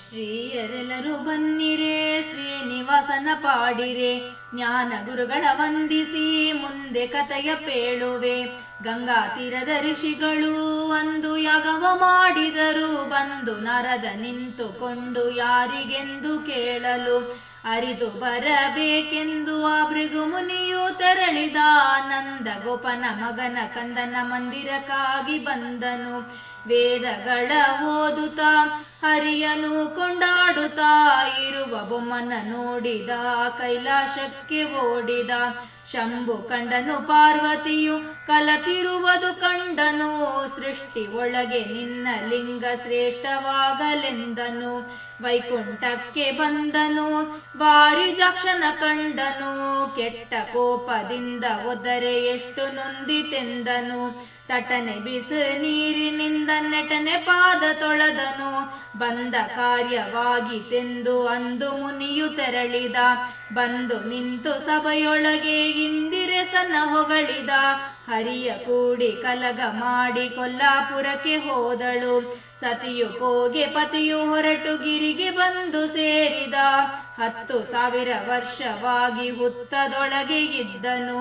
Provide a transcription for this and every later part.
ಶ್ರೀಯರೆಲ್ಲರೂ ಬನ್ನಿರೆ ಶ್ರೀನಿವಾಸನ ಪಾಡಿರೆ ಜ್ಞಾನ ಗುರುಗಳ ವಂದಿಸಿ ಮುಂದೆ ಕಥೆಯ ಪೇಳುವೆ ಗಂಗಾ ತೀರದ ಋಷಿಗಳು ಒಂದು ಯಾಗವ ಮಾಡಿದರು ಬಂದು ನರದ ನಿಂತುಕೊಂಡು ಯಾರಿಗೆಂದು ಕೇಳಲು ಅರಿದು ಬರಬೇಕೆಂದು ಆ ಭೃಗು ಮುನಿಯು ತೆರಳಿದ ನಂದ ಗೋಪನ ಮಗನ ಕಂದನ ಮಂದಿರಕ್ಕಾಗಿ ಬಂದನು ವೇದಗಳ ಓದುತ್ತಾ ಹರಿಯನು ಕೊಂಡಾಡುತ್ತಾ ಇರುವ ಬೊಮ್ಮನ ನೋಡಿದ ಕೈಲಾಸಕ್ಕೆ ಓಡಿದ ಶಂಭು ಕಂಡನು ಪಾರ್ವತಿಯು ಕಲತಿರುವುದು ಕಂಡನು ಸೃಷ್ಟಿ ಒಳಗೆ ನಿನ್ನ ಲಿಂಗ ಶ್ರೇಷ್ಠವಾಗಲೆಂದನು ವೈಕುಂಠಕ್ಕೆ ಬಂದನು ವಾರಿಜಾಕ್ಷನ ಕಂಡನು ಕೆಟ್ಟ ಕೋಪದಿಂದ ಒದರೆ ಎಷ್ಟು ನೊಂದಿತೆಂದನು ತಟನೆ ಬಿಸು ನೀರಿನಿಂದ ನೆಟನೆ ಪಾದ ತೊಳೆದನು ಬಂದ ಕಾರ್ಯವಾಗಿತೆಂದು ಅಂದು ಮುನಿಯು ತೆರಳಿದ ಬಂದು ನಿಂತು ಸಭೆಯೊಳಗೆ ಇಂದಿರೆಸನ ಹೊಗಳಿದ ಹರಿಯ ಕೂಡಿ ಕಲಗ ಮಾಡಿ ಕೊಲ್ಲಾಪುರಕ್ಕೆ ಹೋದಳು ಸತಿಯು ಕೋಗೆ ಪತಿಯು ಹೊರಟು ಗಿರಿಗೆ ಬಂದು ಸೇರಿದ ಹತ್ತು ಸಾವಿರ ವರ್ಷವಾಗಿ ಹುತ್ತದೊಳಗೆ ಇದ್ದನು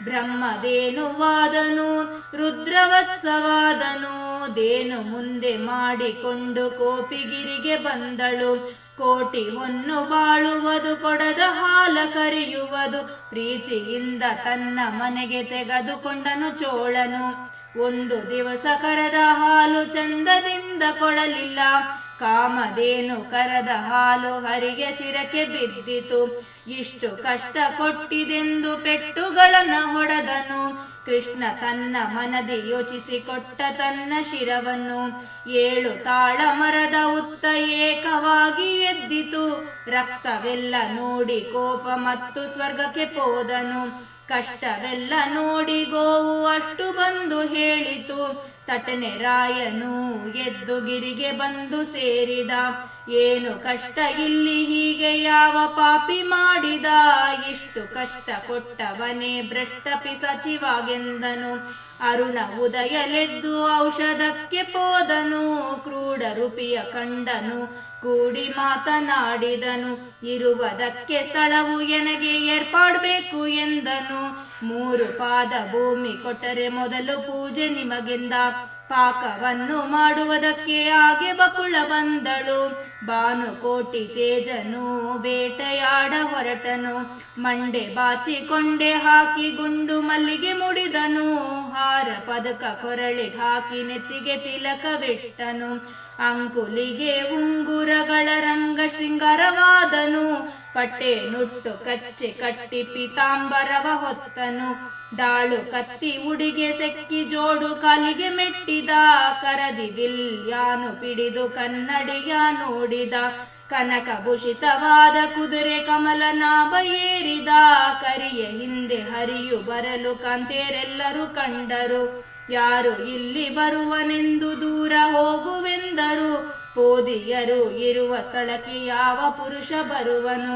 ಬ್ರಹ್ಮದೇನುವಾದನು ರುದ್ರವತ್ಸವಾದನು ದೇನು ಮುಂದೆ ಮಾಡಿಕೊಂಡು ಕೋಪಿಗಿರಿಗೆ ಬಂದಳು ಕೋಟಿ ಹೊನ್ನು ಬಾಳುವುದು ಕೊಡದ ಹಾಲ ಕರೆಯುವುದು ಪ್ರೀತಿಯಿಂದ ತನ್ನ ಮನೆಗೆ ತೆಗೆದುಕೊಂಡನು ಚೋಳನು ಒಂದು ದಿವಸ ಕರದ ಹಾಲು ಚಂದದಿಂದ ಕೊಡಲಿಲ್ಲ ಕಾಮದೇನು ಕರದ ಹಾಲು ಹರಿಗೆ ಶಿರಕ್ಕೆ ಬಿದ್ದಿತು ಇಷ್ಟು ಕಷ್ಟ ಕೊಟ್ಟಿದೆಂದು ಪೆಟ್ಟುಗಳನ್ನ ಹೊಡೆದನು ಕೃಷ್ಣ ತನ್ನ ಮನದಿ ಯೋಚಿಸಿ ಕೊಟ್ಟ ತನ್ನ ಶಿರವನ್ನು ಏಳು ತಾಳ ಮರದ ಉತ್ತ ಏಕವಾಗಿ ಎದ್ದಿತು ರಕ್ತವೆಲ್ಲ ನೋಡಿ ಕೋಪ ಮತ್ತು ಸ್ವರ್ಗಕ್ಕೆ ಪೋದನು ಕಷ್ಟವೆಲ್ಲ ನೋಡಿ ಗೋವು ಅಷ್ಟು ಬಂದು ಹೇಳಿತು ತಟನೆ ರಾಯನು ಎದ್ದು ಗಿರಿಗೆ ಬಂದು ಸೇರಿದ ಏನು ಕಷ್ಟ ಇಲ್ಲಿ ಹೀಗೆ ಯಾವ ಪಾಪಿ ಮಾಡಿದ ಇಷ್ಟು ಕಷ್ಟ ಕೊಟ್ಟವನೇ ಭ್ರಷ್ಟ ಪಿಸಚಿವಾಗೆಂದನು ಅರುಣ ಉದಯಲೆದ್ದು ಔಷಧಕ್ಕೆ ಪೋದನು ಕ್ರೂಡ ರೂಪಿಯ ಕಂಡನು ಕೂಡಿ ಮಾತನಾಡಿದನು ಇರುವುದಕ್ಕೆ ಸ್ಥಳವು ಎನಗೆ ಏರ್ಪಾಡ್ಬೇಕು ಎಂದನು ಮೂರು ಪಾದ ಭೂಮಿ ಕೊಟ್ಟರೆ ಮೊದಲು ಪೂಜೆ ನಿಮಗೆಂದ ಪಾಕವನ್ನು ಮಾಡುವುದಕ್ಕೆ ಹಾಗೆ ಬಕುಳ ಬಂದಳು ಭಾನುಕೋಟಿ ತೇಜನು ಬೇಟೆಯಾಡ ಹೊರಟನು ಮಂಡೆ ಬಾಚಿಕೊಂಡೆ ಹಾಕಿ ಗುಂಡು ಮಲ್ಲಿಗೆ ಮುಡಿದನು ಹಾರ ಪದಕ ಕೊರಳಿಗೆ ಹಾಕಿ ನೆತ್ತಿಗೆ ತಿಲಕವಿಟ್ಟನು ಅಂಕುಲಿಗೆ ಉಂಗುರಗಳ ರಂಗ ಶೃಂಗಾರವಾದನು ಪಟ್ಟೆ ನುಟ್ಟು ಕಚ್ಚೆ ಕಟ್ಟಿ ಪಿತಾಂಬರವ ಹೊತ್ತನು ಡಾಳು ಕತ್ತಿ ಉಡಿಗೆ ಸೆಕ್ಕಿ ಜೋಡು ಕಾಲಿಗೆ ಮೆಟ್ಟಿದ ಕರದಿ ವಿಲ್ಯಾನು ಪಿಡಿದು ಕನ್ನಡಿಯ ನೋಡಿದ ಕನಕ ಭೂಷಿತವಾದ ಕುದುರೆ ಕಮಲ ನಾಭ ಏರಿದ ಕರಿಯ ಹಿಂದೆ ಹರಿಯು ಬರಲು ಕಾಂತೇರೆಲ್ಲರೂ ಕಂಡರು ಯಾರು ಇಲ್ಲಿ ಬರುವನೆಂದು ದೂರ ಹೋಗುವೆಂದರು ಪೋದಿಯರು ಇರುವ ಸ್ಥಳಕ್ಕೆ ಯಾವ ಪುರುಷ ಬರುವನು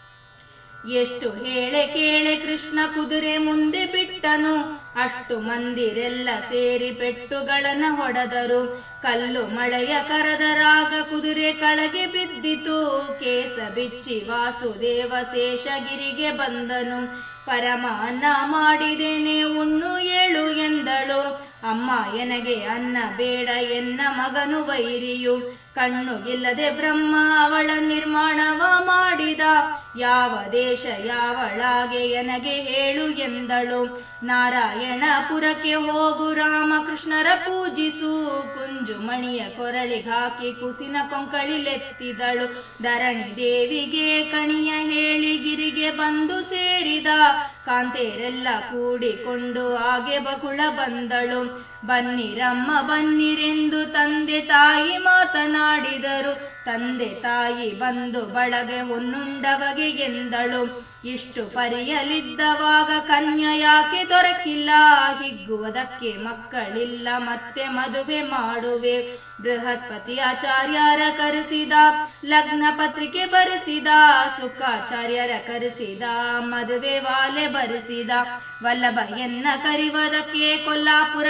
ಎಷ್ಟು ಹೇಳೆ ಕೇಳೆ ಕೃಷ್ಣ ಕುದುರೆ ಮುಂದೆ ಬಿಟ್ಟನು ಅಷ್ಟು ಮಂದಿರೆಲ್ಲ ಸೇರಿ ಪೆಟ್ಟುಗಳನ್ನ ಹೊಡೆದರು ಕಲ್ಲು ಮಳೆಯ ಕರದರಾಗ ಕುದುರೆ ಕಳಗೆ ಬಿದ್ದಿತು ಕೇಸ ಬಿಚ್ಚಿ ವಾಸುದೇವ ಶೇಷಗಿರಿಗೆ ಬಂದನು ಪರಮ ಅನ್ನ ಮಾಡಿದೇನೆ ಉಣ್ಣು ಏಳು ಎಂದಳು ಅಮ್ಮ ಎನಗೆ ಅನ್ನ ಬೇಡ ಎನ್ನ ಮಗನು ವೈರಿಯು ಕಣ್ಣು ಇಲ್ಲದೆ ಬ್ರಹ್ಮ ಅವಳ ನಿರ್ಮಾಣವ ಮಾಡಿದ ಯಾವ ದೇಶ ಯಾವಳಾಗೆ ಎನಗೆ ಹೇಳು ಎಂದಳು ನಾರಾಯಣಪುರಕ್ಕೆ ಹೋಗು ರಾಮಕೃಷ್ಣರ ಪೂಜಿಸು ಕುಂಜು ಮಣಿಯ ಕೊರಳಿಗೆ ಹಾಕಿ ಕುಸಿನ ಕೊಂಕಳಿಲೆತ್ತಿದಳು ಧರಣಿ ದೇವಿಗೆ ಕಣಿಯ ಹೇಳಿ ಗಿರಿಗೆ ಬಂದು ಸೇರಿದ ಕಾಂತೇರೆಲ್ಲ ಕೂಡಿಕೊಂಡು ಹಾಗೆ ಬಕುಳ ಬಂದಳು ಬನ್ನಿರಮ್ಮ ಬನ್ನಿರೆಂದು ತಂದೆ ತಾಯಿ ಮಾತನಾಡಿದರು ತಂದೆ ತಾಯಿ ಬಂದು ಬಳಗೆ ಹೊನ್ನುಂಡವಗೆ ಎಂದಳು ಇಷ್ಟು ಪರಿಯಲಿದ್ದವಾಗ ಕನ್ಯ ಯಾಕೆ ದೊರಕಿಲ್ಲ ಹಿಗ್ಗುವುದಕ್ಕೆ ಮಕ್ಕಳಿಲ್ಲ ಮತ್ತೆ ಮದುವೆ ಮಾಡುವೆ ಬೃಹಸ್ಪತಿ ಆಚಾರ್ಯರ ಕರೆಸಿದ ಲಗ್ನ ಪತ್ರಿಕೆ ಬರೆಸಿದ ಸುಖಾಚಾರ್ಯರ ಕರೆಸಿದ ಮದುವೆ ವಾಲೆ ಬರೆಸಿದ ವಲ್ಲಭ ಎನ್ನ ಕರಿವದಕ್ಕೆ ಕೊಲ್ಲಾಪುರಕ್ಕೆ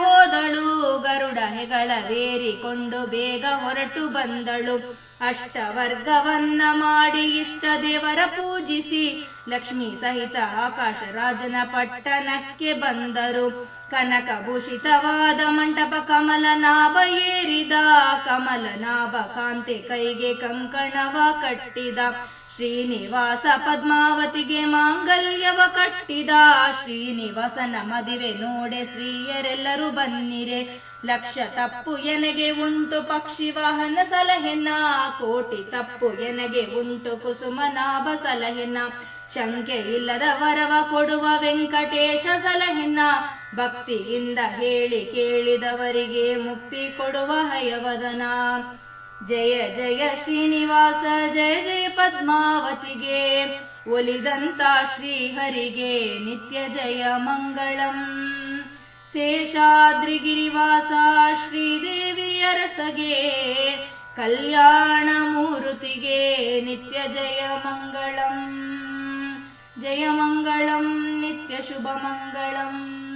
ಹೋದಳು ಗರುಡ ಹೆಗಳವೇರಿಕೊಂಡು ಬೇಗ ಹೊರಟು ಬಂದಳು ಅಷ್ಟವರ್ಗವನ್ನ ಮಾಡಿ ಇಷ್ಟ ದೇವರ ಪೂಜಿಸಿ ಲಕ್ಷ್ಮೀ ಸಹಿತ ಆಕಾಶ ರಾಜನ ಪಟ್ಟಣಕ್ಕೆ ಬಂದರು ಕನಕ ಭೂಷಿತವಾದ ಮಂಟಪ ಕಮಲ ನಾಭ ಏರಿದ ಕಮಲ ನಾಭ ಕಾಂತೆ ಕೈಗೆ ಕಂಕಣವ ಕಟ್ಟಿದ ಶ್ರೀನಿವಾಸ ಪದ್ಮಾವತಿಗೆ ಮಾಂಗಲ್ಯವ ಕಟ್ಟಿದ ಶ್ರೀನಿವಾಸನ ಮದುವೆ ನೋಡೆ ಸ್ತ್ರೀಯರೆಲ್ಲರೂ ಬನ್ನಿರೆ ಲಕ್ಷ ತಪ್ಪು ಎನಗೆ ಉಂಟು ಪಕ್ಷಿ ವಾಹನ ಸಲಹೆನ ಕೋಟಿ ತಪ್ಪು ಎನಗೆ ಉಂಟು ಕುಸುಮ ನಾಭ ಸಲಹೆನ ಶಂಕೆ ಇಲ್ಲದ ವರವ ಕೊಡುವ ವೆಂಕಟೇಶ ಸಲಹೆನ ಭಕ್ತಿಯಿಂದ ಹೇಳಿ ಕೇಳಿದವರಿಗೆ ಮುಕ್ತಿ ಕೊಡುವ ಹಯವದನ ಜಯ ಜಯ ಶ್ರೀನಿವಾಸ ಜಯ ಜಯ ಪದ್ಮಾವತಿಗೆ ಒಲಿದಂತ ಶ್ರೀಹರಿಗೆ ನಿತ್ಯ ಜಯ ಮಂಗಳಂ ಶೇಷಾದ್ರಿಗಿರಿವಾಸ ಶ್ರೀದೇವಿಯರಸಗೆ ಕಲ್ಯಾಣ ಮೂರುತಿಗೆ ನಿತ್ಯ ಜಯ ಮಂಗಳಂ ಜಯ ಮಂಗಳಂ ನಿತ್ಯ ಶುಭ ಮಂಗಳಂ